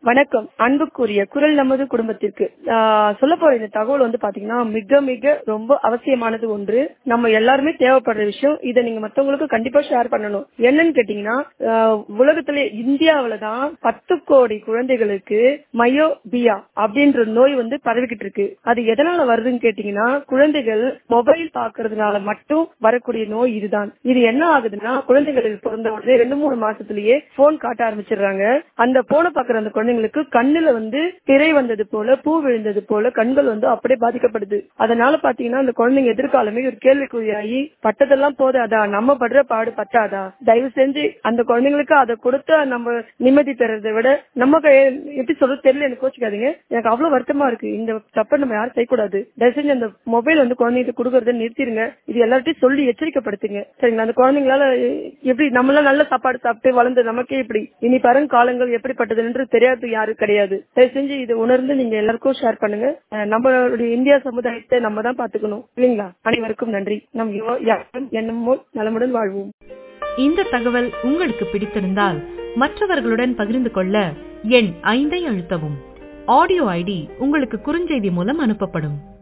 வணக்கம் அன்புக்குரிய குரல் நமது குடும்பத்திற்கு சொல்ல போற இந்த தகவல் வந்து பாத்தீங்கன்னா மிக மிக ரொம்ப அவசியமானது ஒன்று நம்ம எல்லாருமே தேவைப்படுற விஷயம் இதை நீங்க மத்தவங்களுக்கு கண்டிப்பா ஷேர் பண்ணணும் என்னன்னு கேட்டீங்கன்னா ஆஹ் உலகத்திலே இந்தியாவில தான் பத்து கோடி குழந்தைகளுக்கு மயோபியா அப்படின்ற நோய் வந்து பரவிக்கிட்டு இருக்கு அது எதனால வருதுன்னு கேட்டீங்கன்னா குழந்தைகள் மொபைல் பாக்குறதுனால மட்டும் வரக்கூடிய நோய் இதுதான் இது என்ன ஆகுதுன்னா குழந்தைகளுக்கு பிறந்த உடனே ரெண்டு மூணு மாசத்திலேயே போன் காட்ட ஆரம்பிச்சிடுறாங்க அந்த போனை பாக்குற அந்த குழந்தைங்களுக்கு கண்ணுல வந்து திரை வந்தது போல பூ விழுந்தது போல கண்கள் வந்து அப்படியே பாதிக்கப்படுது அதனால பாத்தீங்கன்னா அந்த குழந்தைங்க எதிர்காலமே ஒரு கேள்விக்குறியாகி பட்டதெல்லாம் போதாதா நம்ம படுற பாடு பத்தாதா தயவு செஞ்சு அந்த குழந்தைங்களுக்கு அதை கொடுத்த நம்ம நிம்மதி பெறதை விட நம்ம கை- எப்படி சொல்றது தெரியல எனக்கு கோச்சிக்காதீங்க எனக்கு அவ்வளவு வருத்தமா இருக்கு இந்த தப்பை நம்ம யாரும் செய்யக்கூடாது தயவு செஞ்சு அந்த மொபைல் வந்து குழந்தைகிட்ட கொடுக்கறத நிறுத்திடுங்க இது எல்லார்ட்டையும் சொல்லி எச்சரிக்கைப்படுத்துங்க சரிங்களா அந்த குழந்தைங்களால எப்படி நம்மளாம் நல்ல சாப்பாடு சாப்பிட்டு வளர்ந்த நமக்கே இப்படி இனி பரும் காலங்கள் எப்படிப்பட்டது என்று தெரியாது யாரும் கிடையாது தயவு செஞ்சு இதை உணர்ந்து நீங்க எல்லாருக்கும் ஷேர் பண்ணுங்க அஹ் நம்மளுடைய இந்தியா சமுதாயத்தை நம்ம தான் பாத்துக்கணும் இல்லைங்களா அனைவருக்கும் நன்றி நம் யோ- யாரும் எண்ணமோ நலமுடன் வாழ்வோம் இந்த தகவல் உங்களுக்கு பிடித்திருந்தால் மற்றவர்களுடன் பகிர்ந்து கொள்ள எண் ஐந்தை அழுத்தவும் ஆடியோ ஐடி உங்களுக்கு குறுஞ்செய்தி மூலம் அனுப்பப்படும்